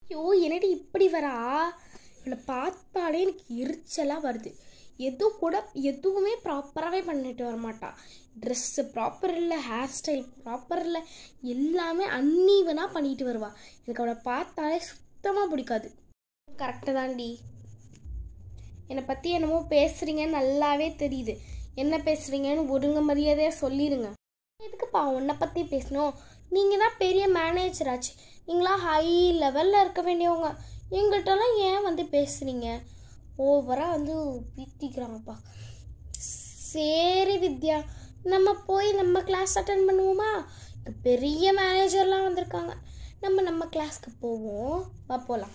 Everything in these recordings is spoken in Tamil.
ஐயோ என்னடி இப்படி வரா இவளை பார்த்தாலே எனக்கு எரிச்சலாக வருது எதுவும் கூட எதுவுமே ப்ராப்பராகவே பண்ணிட்டு வர மாட்டா ட்ரெஸ்ஸு ப்ராப்பர் இல்லை ஹேர் ஸ்டைல் ப்ராப்பர் இல்லை எல்லாமே அன்னீவனாக பண்ணிட்டு வருவா எனக்கு அவளை பார்த்தாலே சுத்தமாக பிடிக்காது கரெக்டு தான்டி என்னை பற்றி என்னமோ பேசுகிறீங்கன்னு நல்லாவே தெரியுது என்ன பேசுகிறீங்கன்னு ஒழுங்கு மரியாதையாக சொல்லிடுங்க எதுக்குப்பா உன்னை பற்றி பேசணும் நீங்கள் தான் பெரிய மேனேஜர் ஆச்சு நீங்களாம் ஹை லெவலில் இருக்க வேண்டியவங்க எங்கிட்டலாம் ஏன் வந்து பேசுகிறீங்க ஓவராக வந்து பீத்திக்கிறாங்கப்பா சரி வித்யா நம்ம போய் நம்ம கிளாஸ் அட்டன் பண்ணுவோமா இங்க பெரிய மேனேஜர்லாம் வந்திருக்காங்க நம்ம நம்ம கிளாஸ்க்கு போவோம் வா போகலாம்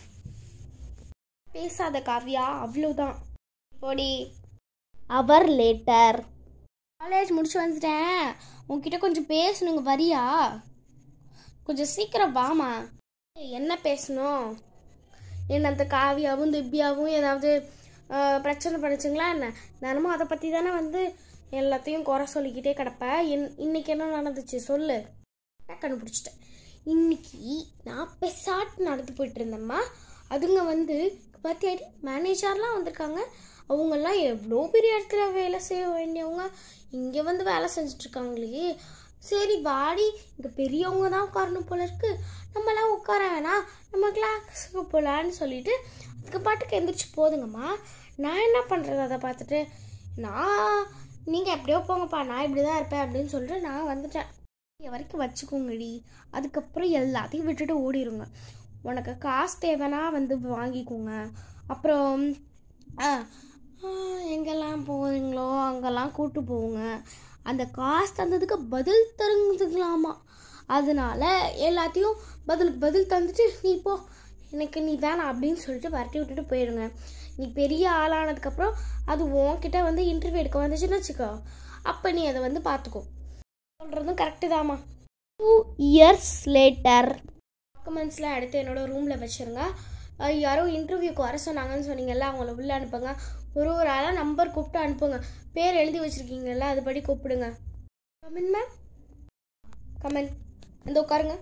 பேசாத காவ்யா அவ்வளோதான் போடி அவர் லேட்டர் காலேஜ் முடிச்சு வந்துட்டேன் உன்கிட்ட கொஞ்சம் பேசணுங்க வரியா கொஞ்சம் சீக்கிரம் வாமா என்ன பேசணும் என்ன அந்த காவியாவும் திவ்யாவும் ஏதாவது ஆஹ், பிரச்சனை பண்ணிச்சுங்களா என்ன நானும் அதை பற்றி தானே வந்து எல்லாத்தையும் குறை சொல்லிக்கிட்டே கிடப்பேன் என் இன்னைக்கு என்ன நடந்துச்சு சொல்லு நான் கண்டுபிடிச்சிட்டேன் இன்னைக்கு நான் பெசாட்டு நடந்து போயிட்டு இருந்தேம்மா அதுங்க வந்து பார்த்தியாடி மேனேஜர்லாம் வந்திருக்காங்க அவங்கெல்லாம் எவ்வளோ பெரிய இடத்துல வேலை செய்ய வேண்டியவங்க இங்கே வந்து வேலை செஞ்சுட்டு இருக்காங்களே சரி வாடி இங்கே பெரியவங்க தான் உட்காரணும் போல இருக்கு நம்மலாம் உட்கார வேணாம் நம்ம கிளாஸுக்கு போகலான்னு சொல்லிட்டு அதுக்கு பாட்டுக்கு எந்திரிச்சு போதுங்கம்மா நான் என்ன பண்ணுறது அதை பார்த்துட்டு நான் நீங்கள் எப்படியோ போங்கப்பா நான் இப்படி தான் இருப்பேன் அப்படின்னு சொல்லிட்டு நான் வந்துட்டேன் இது வரைக்கும் வச்சுக்கோங்கடி அதுக்கப்புறம் எல்லாத்தையும் விட்டுட்டு ஓடிடுங்க உனக்கு காசு தேவைன்னா வந்து வாங்கிக்கோங்க அப்புறம் ஆ, ஆ, எங்கெல்லாம் போகிறீங்களோ அங்கெல்லாம் கூட்டு போங்க அந்த காசு தந்ததுக்கு பதில் தருங்குதுங்களாமா அதனால எல்லாத்தையும் பதிலுக்கு பதில் தந்துட்டு நீ போ எனக்கு நீ வேணாம் அப்படின்னு சொல்லிட்டு வரட்டி விட்டுட்டு போயிடுங்க நீ பெரிய ஆளானதுக்கப்புறம் அது உன்கிட்ட வந்து இன்டர்வியூ எடுக்க வந்துச்சுன்னு வச்சுக்கோ அப்போ நீ அதை வந்து பார்த்துக்கோ சொல்கிறதும் கரெக்டு தாம்மா டூ இயர்ஸ் லேட்டர் டாக்குமெண்ட்ஸ்லாம் எடுத்து என்னோட ரூமில் வச்சுருங்க அஹ் யாரோ இன்டர்வியூக்கு வர சொன்னாங்கன்னு சொன்னீங்கல்ல அவங்கள உள்ளே அனுப்புங்க ஒரு ஒரு ஆளாக நம்பர் கூப்பிட்டு அனுப்புங்க பேர் எழுதி வச்சுருக்கீங்கல்ல அதுபடி கூப்பிடுங்க கமன் மேம் கமன் அந்த உட்காருங்க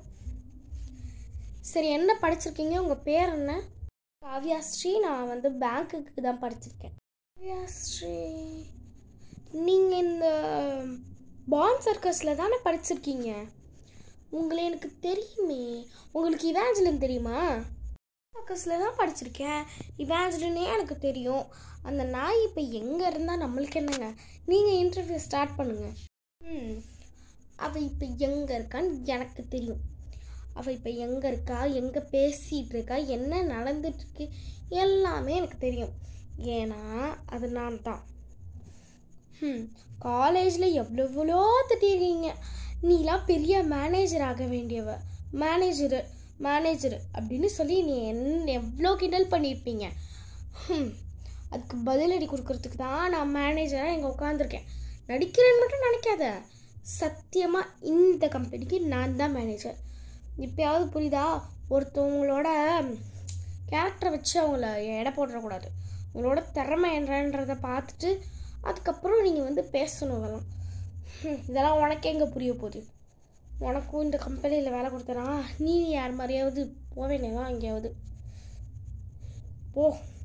சரி என்ன படிச்சிருக்கீங்க உங்கள் பேர் என்ன காவ்யாஸ்ரீ நான் வந்து பேங்க்குக்கு தான் படிச்சிருக்கேன் காவ்யாஸ்ரீ நீங்கள் இந்த பாண்ட் சர்க்கஸில் தானே படிச்சிருக்கீங்க உங்களை எனக்கு தெரியுமே உங்களுக்கு இவாஞ்சலின் தெரியுமா சர்க்கஸில் தான் படிச்சிருக்கேன் இவாஞ்சலினே எனக்கு தெரியும் அந்த நாய் இப்போ எங்கே இருந்தால் நம்மளுக்கு என்னங்க நீங்கள் இன்டர்வியூ ஸ்டார்ட் பண்ணுங்கள் ம் அவள் இப்போ எங்கே இருக்கான்னு எனக்கு தெரியும் அவள் இப்போ எங்கே இருக்கா எங்கே பேசிகிட்டு இருக்கா என்ன நடந்துட்டுருக்கு எல்லாமே எனக்கு தெரியும் ஏன்னா அது நான் தான் ம் காலேஜில் எவ்வளோ திட்டிருக்கீங்க நீலாம் பெரிய மேனேஜர் ஆக வேண்டியவ மேனேஜரு மேனேஜரு அப்படின்னு சொல்லி நீ என்ன எவ்வளோ கிண்டல் பண்ணியிருப்பீங்க ம் அதுக்கு பதிலடி கொடுக்கறதுக்கு தான் நான் மேனேஜராக இங்கே உட்காந்துருக்கேன் நடிக்கிறேன்னு மட்டும் நினைக்காத சத்தியமாக இந்த கம்பெனிக்கு நான் தான் மேனேஜர் இப்போயாவது புரியுதா ஒருத்தவங்களோட கேரக்டரை வச்சு அவங்கள எடை போட்டுறக்கூடாது உங்களோட திறமை என்னன்றதை பார்த்துட்டு அதுக்கப்புறம் நீங்கள் வந்து பேசணும் இதெல்லாம் ஹம், இதெல்லாம் உனக்கு எங்கே புரிய போகுது உனக்கும் இந்த கம்பெனியில் வேலை கொடுத்தனா நீ யார் மாதிரியாவது போக வேண்டியதான் எங்கேயாவது போ